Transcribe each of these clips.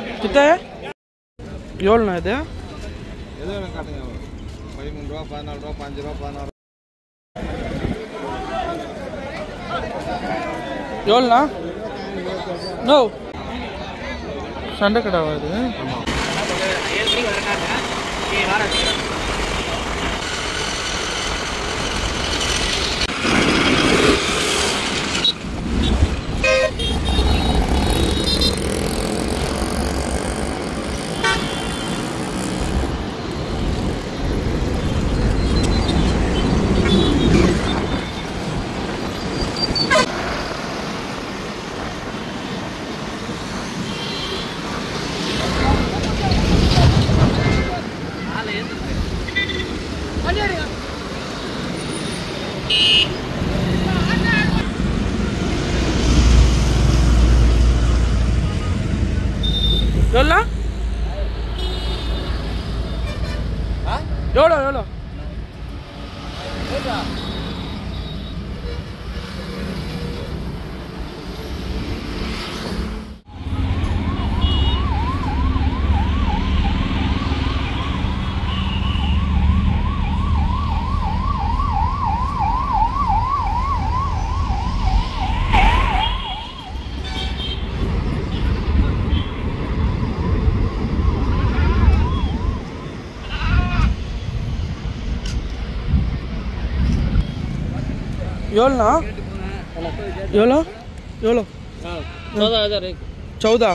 கிட்ட எவ்வளோண்ணா இது எது வேணும் காட்டுங்க பதிமூணு ரூபா பதினாலு ரூபா பாஞ்சு ரூபா பதினாறு எவ்வளோண்ணா நோ சண்டை கடாவா இது எவ்வளோ எவ்வளோ எவ்வளோ எவ்வளோண்ணா எவ்வளோ எவ்வளோ சௌதா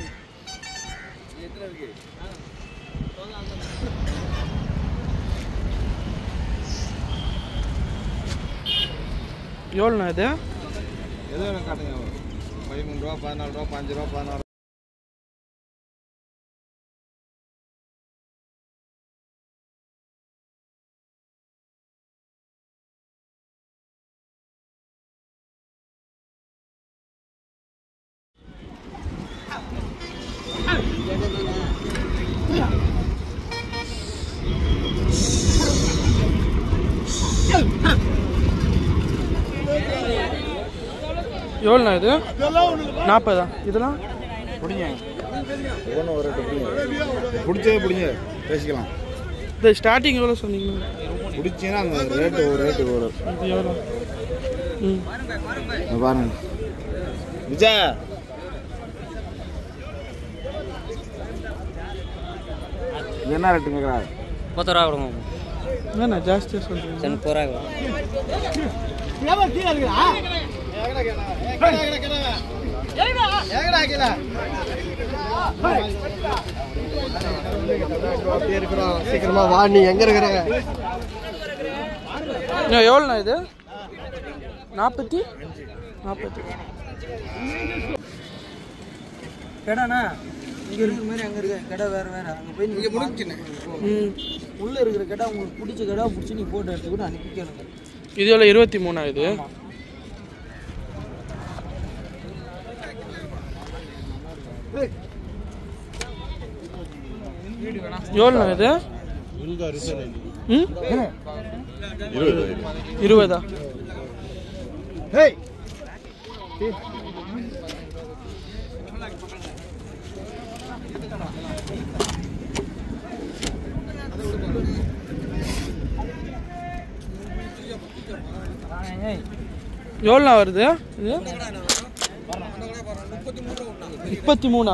எவ்வளோண்ணா இது எது வேணும் காட்டுங்க பதிமூணு ரூபா பதினாலு ரூபா பாஞ்சு ரூபா பதினாறு எவ்வளோண்ணா இது நாற்பதா இதெல்லாம் பிடிங்க ஒவ்வொன்றும் ஒரு ரேட்டு பிடிங்க பிடிச்சதே பிடிங்க பேசிக்கலாம் இந்த ஸ்டார்டிங் எவ்வளோ சொன்னீங்க பிடிச்சிங்கன்னா அந்த ரேட்டு ஒரு ரேட்டு ஒரு இது எவ்வளோ ம் இங்க பாருங்க விஜய் இது என்ன ரேட்டு கேட்குறா முப்பது ரூபா கொடுங்க என்னண்ணா ஜாஸ்தியாக சொல்கிறீங்க முப்பது ரூபா கொடுங்க சீக்கிரமா வா நீ எங்க இருக்கிற இன்னும் எவ்வளோண்ணா இது நாற்பத்தி நாற்பத்தி கடைண்ணா இங்க இருக்கிற மாதிரி அங்க இருக்க கடை வேற வேற அங்க போய் நீங்க முடிச்சுனேன் ம் உள்ள இருக்கிற கடை உங்களுக்கு பிடிச்ச கடை பிடிச்சி நீ போட்டோ எடுத்து கூட அனுப்பிக்கணும் இது எவ்வளோ இருபத்தி மூணா இது எவ்வளோண்ணா இது ம் இருபதா எவ்வளோண்ணா வருது இது முப்பத்தி மூணா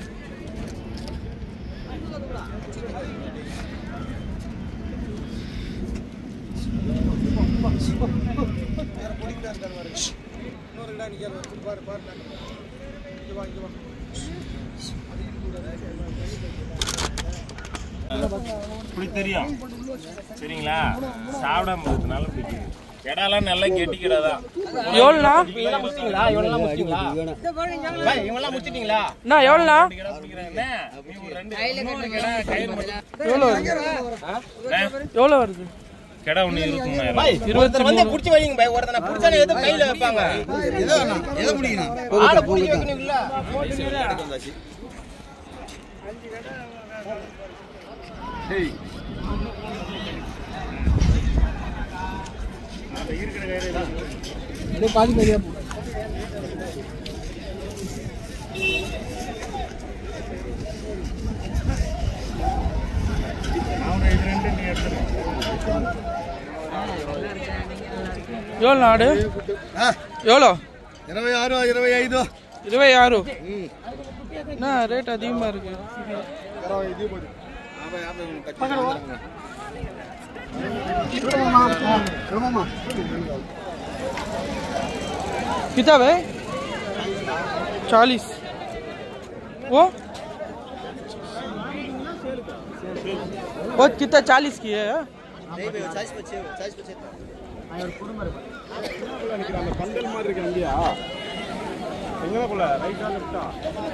இப்படி தெரியும் சரிங்களா சாப்பிடாம இருக்கிறதுனால பிடிக்குது கிடாலாம் நல்லா கெட்டி கிடாதான் எவ்வளோண்ணா இவங்கெல்லாம் முடிச்சிட்டீங்களா அண்ணா எவ்வளோண்ணா கிடா பிடிக்கிறாங்க நீ ஒரு ரெண்டு இன்னொரு கிடா கயிறு மட்டும் எவ்வளோ வருது எவ்வளோ வருது கிடா ஒன்று இருபத்தி மூணாயிரம் இருபத்தி மூணு புடிச்சு வைங்க பை ஒருத்தனை புடிச்சானே எது கையில வைப்பாங்க எதை பிடிக்கணும் ஆளை புடிச்சு வைக்கணும் இல்ல பாதி பாதியா எவ்வளோ ஆடு எவ்வளோ ఇరవై ఆరు ఇరవై ఐదు ఇరవై ఆరు என்ன ரேட் அதிகமாக இருக்கு कितना है चालीस वो वो कितना चालीस की है அந்த பந்தல் மாதிரி இருக்கு இல்லையா எங்கக்குள்ள ரைட்டா லெஃப்டா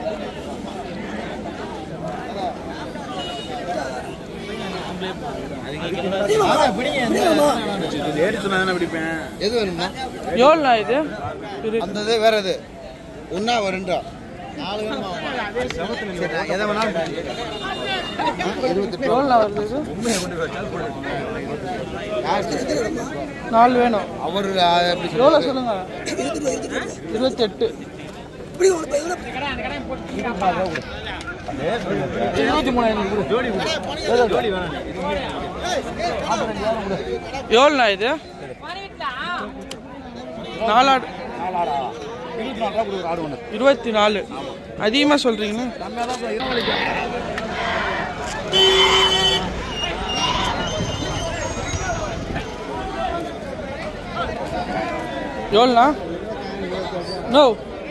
ஏறி சொன்னா தானே பிடிப்பேன் எது வேணும்னா எவ்வளோண்ணா இது இரு. அந்த இது வேற இது ஒன்னா ஒரு ரெண்டா நாலு வேணுமா சரி, நான் எதை வேணாலும் இருபத்தெட்டு எவ்வளோண்ணா வருது இது நாலு வேணும் அவர் எப்படி எவ்வளோ சொல்லுங்க இருபத்தெட்டு இருபத்தி மூணாயிரம் எவ்வளோண்ணா இது நாலாடு இருபத்தி நாலு ரூபா கொடுக்குற ஆடு ஒன்று இருபத்தி நாலு அதிகமாக சொல்கிறீங்களா எவ்வளோண்ணா நோ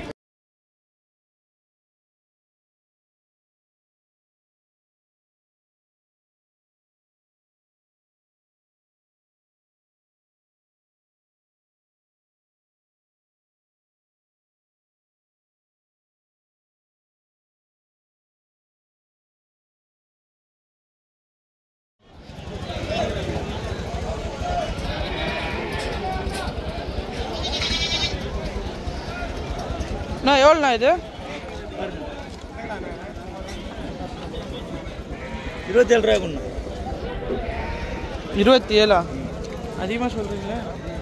அண்ணா எவ்வளோண்ணா இது இருபத்தி ஏழு ரூபாய் கொண்டு இருபத்தி ஏழா அதிகமாக சொல்கிறீங்களே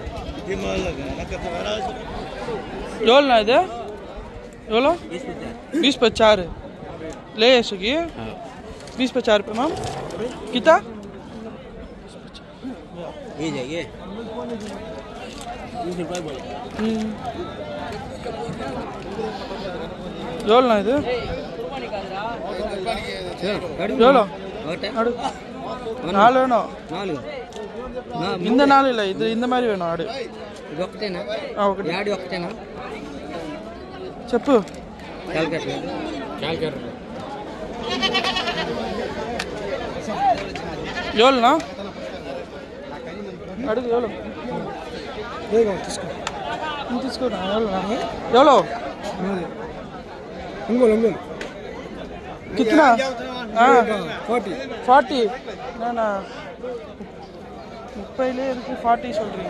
எவ்வளோண்ணா இது எவ்வளோ बीस पचार ले सकी बीस पचार रुपये मैम कितना ये जाइए ம். எவ்வளோண்ணா இது எவ்வளோ ஆடு நாலு வேணும் నాలుగు இந்த நாள் இல்லை இது இந்த மாதிரி வேணும் ஆடு ఇది ఒకటేనా ஆ ஓகே యాడి ఒకటేనా చెప్పు క్యాల్కులేటర్ క్యాల్కులేటర్ எவ்வளோண்ணா அடுத்து எவ்வளோ நீ తీసుకోరా எவ்வளோண்ணா எவ்வளோ ஒங்கோல் ஒங்கோல் कितना हाँ ஃபார்ட்டி என்னண்ணா முப்பதுலேயே இருக்கு ஃபார்ட்டி சொல்கிறீங்க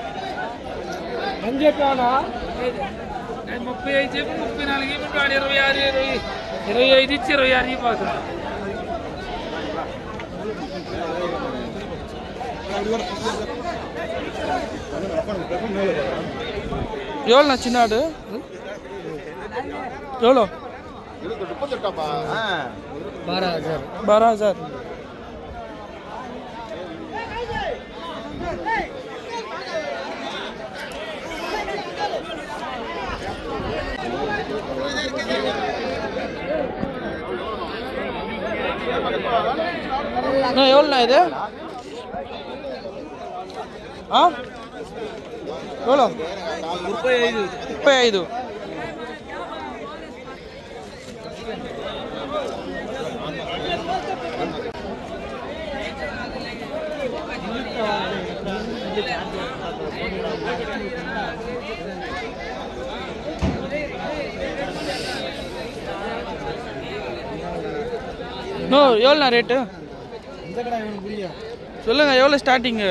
అని చెప్పానా నేను ముప్పై ఐదు చెప్పి ముప్పై నాలుగు ఇవ్వండి వాడు ఇరవై ఆరు ఇరవై ఇరవై ఐదు ఇచ్చి ఇరవై ఆరు ఇవ్వబోతున్నా எவ்வளோண்ணா சின்ன ஆடு எவ்வளோ முப்பத்தெட்டாப்பா బారా హజార్ बारह हजार அண்ணா, எவ்வளோண்ணா இது ఆ? ఎவ்வளோ ముప్పై ఐదు ముప్పై ఐదు நோ எவ்வளோண்ணா ரேட்டு சொல்லுங்க எவ்வளோ ஸ்டார்டிங்கு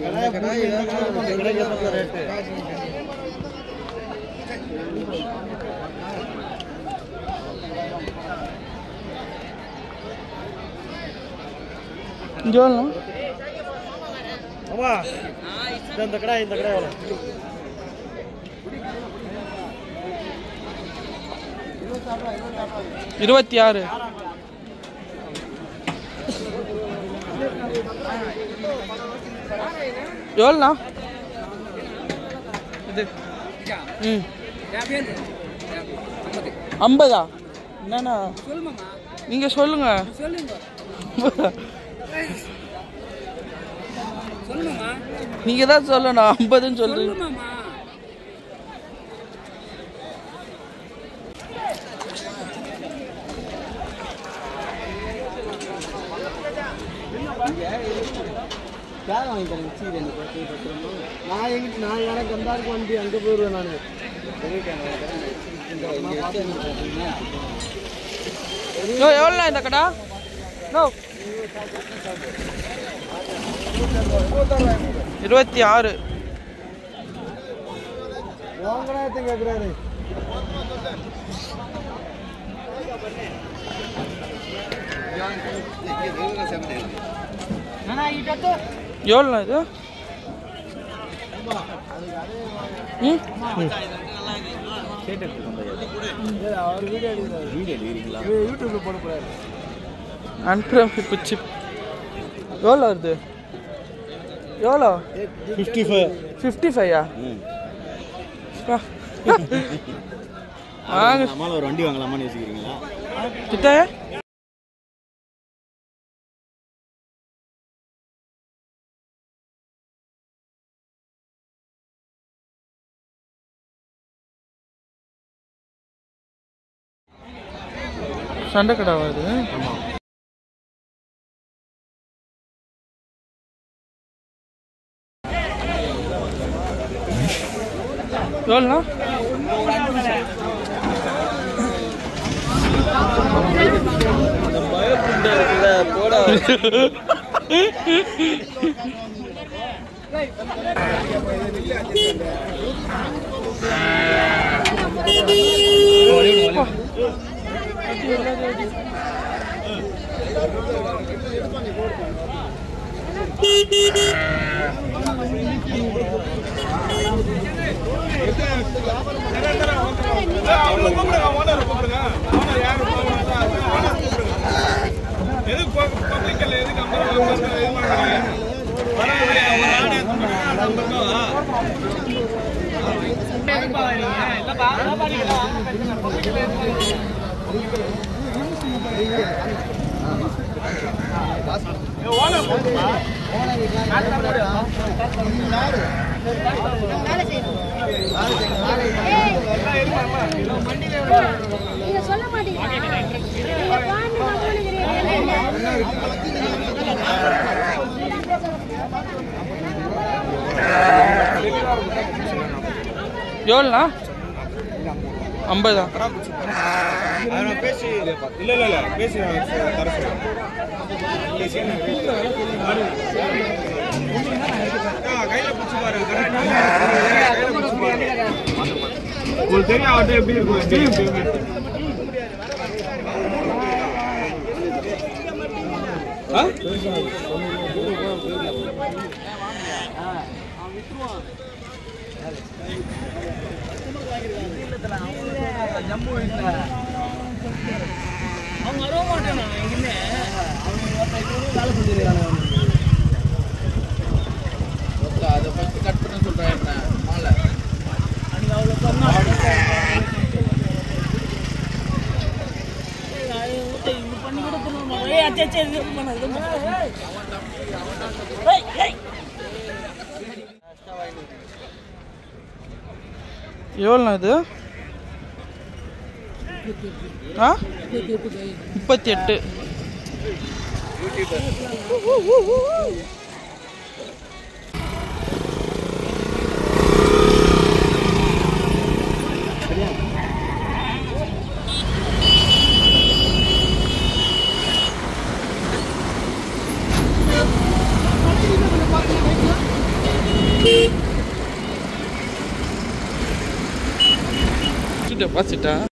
இங்கே எவ்வளோ அம்மா இந்த கடை இந்த கடை எவ்வளோ இருபத்தி ஆறு எவ்வளோண்ணா வருது ம் ஐம்பதா என்னண்ணா நீங்கள் சொல்லுங்க நீங்கள் தான் சொல்லணும் ஐம்பதுன்னு சொல்லுங்க யார் வாங்கி தரேன் சீர் எனக்கு நான் எங்கிட்ட நான் எனக்கு வந்தாருக்கு வண்டி அங்கே போயிடுவேன் நான் யோ எவ்வளோ இந்த கடா நோ இருபத்தி ஆறு வாங்கடா கேட்குறாரு எவ்வளோ இது ம் அவர் வீடியோ எடுக்கிறாரு வீடியோ எடுக்கிறீங்களா யூடியூப்ல போட போறாரு அன்பிரமிப்பு சிப் எவ்வளோ வருது எவ்வளோ ஃபிஃப்டி ஃபைவ் ஃபிஃப்டி ஃபைவா ம் வாங்க நம்மளால ஒரு வண்டி வாங்கலாமான்னு யோசிக்கிறீங்களா கிட்ட சண்டை கடை வருது எவ்வளோண்ணா நீங்க சொல்ல மாட்டீங்களா நீங்க பாண்டு எவ்வளோண்ணா ஐம்பதா பேசி இல்ல இல்ல இல்ல பேசி தர உங்களுக்கு தெரியும் அவர்கிட்ட எப்படி இருக்கும் எவ்வளோண்ணா இது ஆ முப்பத்தி எட்டு டெபாசிட்டா